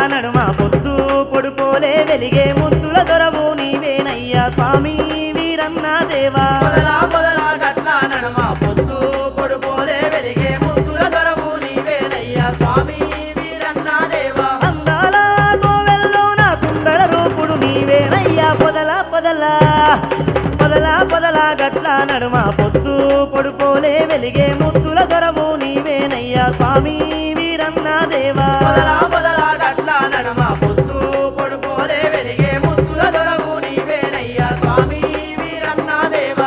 నడుమ పొద్దు పొడుపోలే వెలిగే ముద్దుల దొరవు నీవేనయ్యా స్వామి వీరన్న దేవా పొదలా పొదలా గట్ల నడుమ పొద్దు పొడుపోలే వెలిగే ముద్దుల దొరవు నీవేనయ్యా స్వామి వీరన్న దేవా అందాల గోవెల్లో నా సుందర రూపుడు నీవేనయ్యా పొదల పొదల పొదల పొదల గట్ల నడుమ పొద్దు పొడుపోలే వెలిగే ముద్దుల దొరవు నీవేనయ్యా స్వామి వీరన్న దేవా పొదలా పొదలా గట్ల నడుమ పొద్దు పొడుపోలే వెలిగే ముద్దుల దొరవు నీవేనయ్యా స్వామి వీరన్న దేవా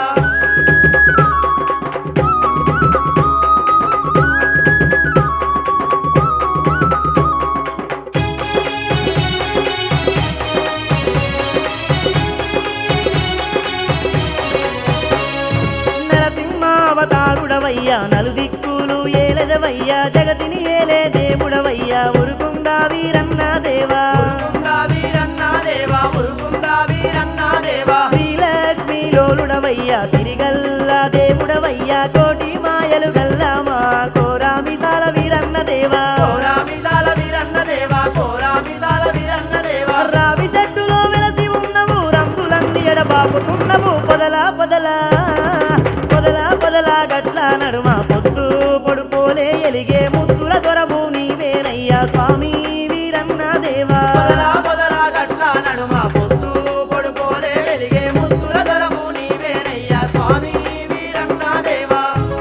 నరసింహావతారుడవయ్యా నలుదిక్కులు ఏలదవయ్యా జగతిని ఏలే దేవుడవయ్యా ఉరుకుందా వీరన్న దేవా ఉరుకుందా వీరన్న దేవా ఉరుకుందా వీరన్న దేవా శ్రీలక్ష్మి లోలుడవయ్యా సిరిగల్ల దేవుడవయ్యా కోటి మాయలు గల్లామా కోరా మిసాల వీరన్న దేవా కోరా మిసాల వీరన్న దేవా కోరా మిసాల వీరన్న దేవా రావి చెట్టులో వెలసి ఉన్నవు రంగులన్నీ ఎడబాపుకున్నవు పొదల పొదల పొదల పొదల గట్ల నడుమ పొద్దు పొడుపోలే ఎలిగే ముద్దుల దొరవు నీవేనయ్యా స్వామి వీరన్న దేవా పొదలా పొదలా గట్ల నడుమ పొద్దు పొడుపోలే వెలిగే ముద్దుల దొరము నీవేనయ్యా స్వామి వీరన్న దేవా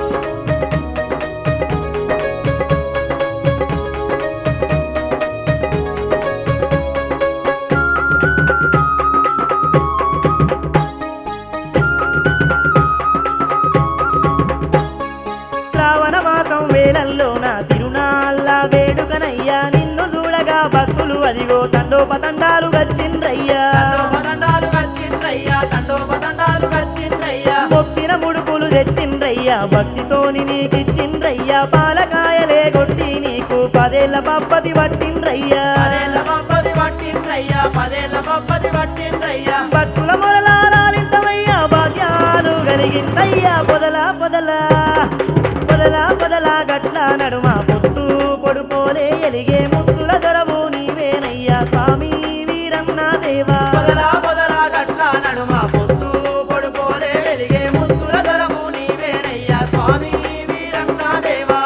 శ్రావణ మాసం వేలల్లోన తిరునాళ్ళ వేడుకనయ్యా నిన్ను చూడగా భక్తులు అదిగో తండోపతండాలు వచ్చిండ్రయ్యా తండోపతండాలు కచ్చిండ్రయ్యా తండోపతండాలు కచ్చిండ్రయ్యా మొక్కిన ముడుపులు తెచ్చిండ్రయ్యా భక్తితోని నీకిచ్చిండ్రయ్యా పాలకాయలే కొట్టి నీకు పదేళ్ల పప్పది పట్టిండ్రయ్యా పదేళ్ల పప్పది పట్టిండ్రయ్యా పదేళ్ల పప్పది పట్టిండ్రయ్యా భక్తుల మొరలాలింతమయ్యా భాగ్యాలు కలిగిందయ్యా పొదల పొదల పొదల పొదల గట్ల నడుమ పొత్తు పొడుపోలే ఎలిగే ముద్దుల దొరవు నీవేనయ్యా స్వామి వీరన్న దేవా పొదలా పొదలా గట్ల నడుమ పొద్దు పొడుపోలే వెలిగే ముద్దుల దొరము నీవేనయ్యా స్వామి వీరన్న దేవా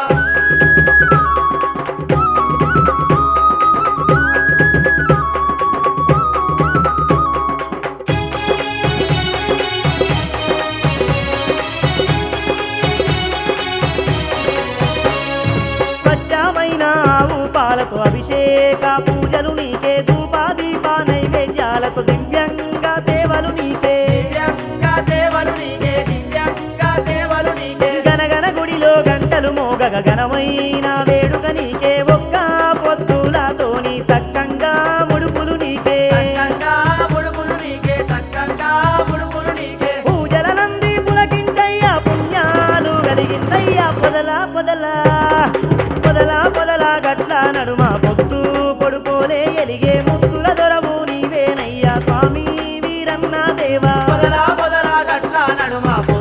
స్వచ్ఛమైన ఆవు పాలతో అభిషేక పూజలు నీకే ధూపా దీప నైవేద్యాలతో దివ్యంగా సేవలు నీకే దివ్యంగా సేవలు నీకే దివ్యంగా సేవలు నీకే గనగన గుడిలో గంటలు మోగగ ఘనమైన వేడుక నీకే ఒక్క పొద్దులతోని సక్కంగా ముడుపులు నీకే సక్కంగా ముడుపులు నీకే సక్కంగా ముడుపులు నీకే పూజల నంది పులకించయ్యా పుణ్యాలు కలిగిందయ్యా పొదల పొదల పొదల పొదల గట్ల నడుమ పొద్దు పొడుపోలే ఎలిగే ముద్దుల దొరవు నీవేనయ్యా స్వామి వీరన్న దేవా పొదలా పొదలా గట్ల నడుమ